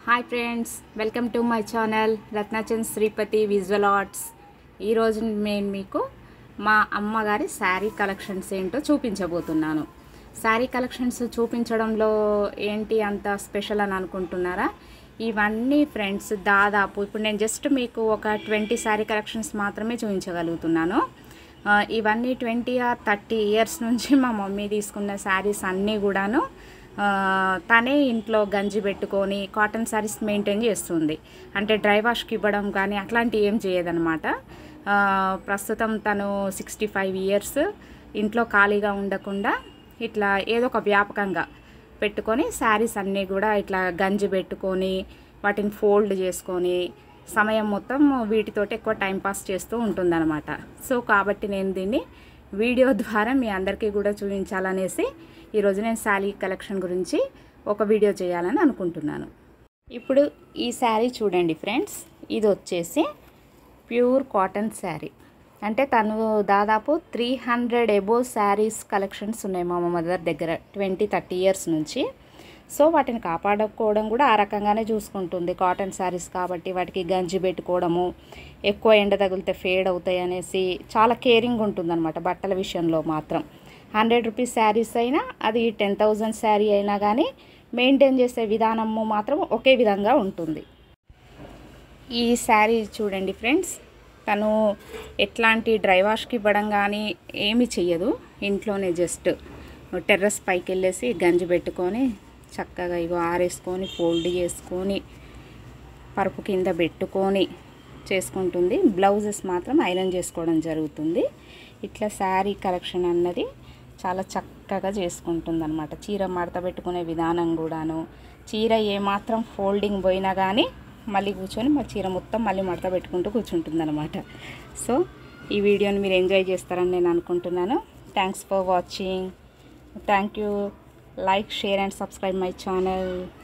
hi friends welcome to my channel Ratnachand Sripathi visual arts ఈరోజు నేను మీకు మా అమ్మగారి శారీ కలెక్షన్స్ ఏంటో చూపించబోతున్నాను శారీ కలెక్షన్స్ చూపించడంలో ఏంటి అంత స్పెషల్ అని అనుకుంటున్నారా ఇవన్నీ ఫ్రెండ్స్ దాదాపు ఇప్పుడు నేను జస్ట్ మీకు ఒక ట్వంటీ శారీ కలెక్షన్స్ మాత్రమే చూపించగలుగుతున్నాను ఆ, ఇవన్నీ ట్వంటీ ఆర్ థర్టీ ఇయర్స్ నుంచి మా మమ్మీ తీసుకున్న శారీస్ అన్నీ కూడాను ఆ, తనే ఇంట్లో గంజి పెట్టుకొని కాటన్ శారీస్ మెయింటైన్ చేస్తుంది అంటే డ్రై వాష్కి ఇవ్వడం కానీ అట్లాంటివి ఏం చేయదనమాట ఆ, ప్రస్తుతం తను సిక్స్టీ ఫైవ్ ఇయర్స్ ఇంట్లో ఖాళీగా ఉండకుండా ఇట్లా ఏదో ఒక వ్యాపకంగా పెట్టుకొని శారీస్ అన్నీ కూడా ఇట్లా గంజి పెట్టుకొని వాటిని ఫోల్డ్ చేసుకొని సమయం మొత్తం వీటితోటి ఎక్కువ టైం పాస్ చేస్తూ ఉంటుందన్నమాట సో కాబట్టి నేను దీన్ని వీడియో ద్వారా మీ అందరికీ కూడా చూపించాలనేసి ఈరోజు నేను శారీ కలెక్షన్ గురించి ఒక వీడియో చేయాలని అనుకుంటున్నాను ఇప్పుడు ఈ శారీ చూడండి ఫ్రెండ్స్ ఇది వచ్చేసి ప్యూర్ కాటన్ శారీ అంటే తను దాదాపు three hundred above saris collections ఉన్నాయి మా మదర్ దగ్గర ట్వంటీ థర్టీ ఇయర్స్ నుంచి సో వాటిని కాపాడుకోవడం కూడా ఆ రకంగానే చూసుకుంటుంది కాటన్ శారీస్ కాబట్టి వాటికి గంజి పెట్టుకోవడము ఎక్కువ ఎండ తగిలితే ఫేడ్ అవుతాయి అనేసి చాలా కేరింగ్ ఉంటుందన్నమాట బట్టల విషయంలో మాత్రం హండ్రెడ్ రూపీస్ శారీస్ అయినా అది టెన్ థౌజండ్ శారీ అయినా కానీ మెయింటైన్ చేసే విధానము మాత్రం ఒకే విధంగా ఉంటుంది ఈ శారీ చూడండి ఫ్రెండ్స్ తను ఎట్లాంటి డ్రై వాష్కి ఇవ్వడం కానీ ఏమి చెయ్యదు ఇంట్లోనే జస్ట్ టెర్రస్ పైకి వెళ్ళేసి గంజి పెట్టుకొని చక్కగా ఇగో ఆరేసుకొని ఫోల్డ్ చేసుకొని పరుపు కింద పెట్టుకొని చేసుకుంటుంది బ్లౌజెస్ మాత్రం ఐరన్ చేసుకోవడం జరుగుతుంది ఇట్లా శారీ కలెక్షన్ అన్నది చాలా చక్కగా చేసుకుంటుంది అనమాట చీర మడత పెట్టుకునే విధానం కూడాను చీర ఏమాత్రం ఫోల్డింగ్ పోయినా కానీ మళ్ళీ కూర్చొని మా చీర మొత్తం మళ్ళీ మడత పెట్టుకుంటూ కూర్చుంటుంది అనమాట సో ఈ వీడియోని మీరు ఎంజాయ్ చేస్తారని నేను అనుకుంటున్నాను thanks for watching thank you like share and subscribe my channel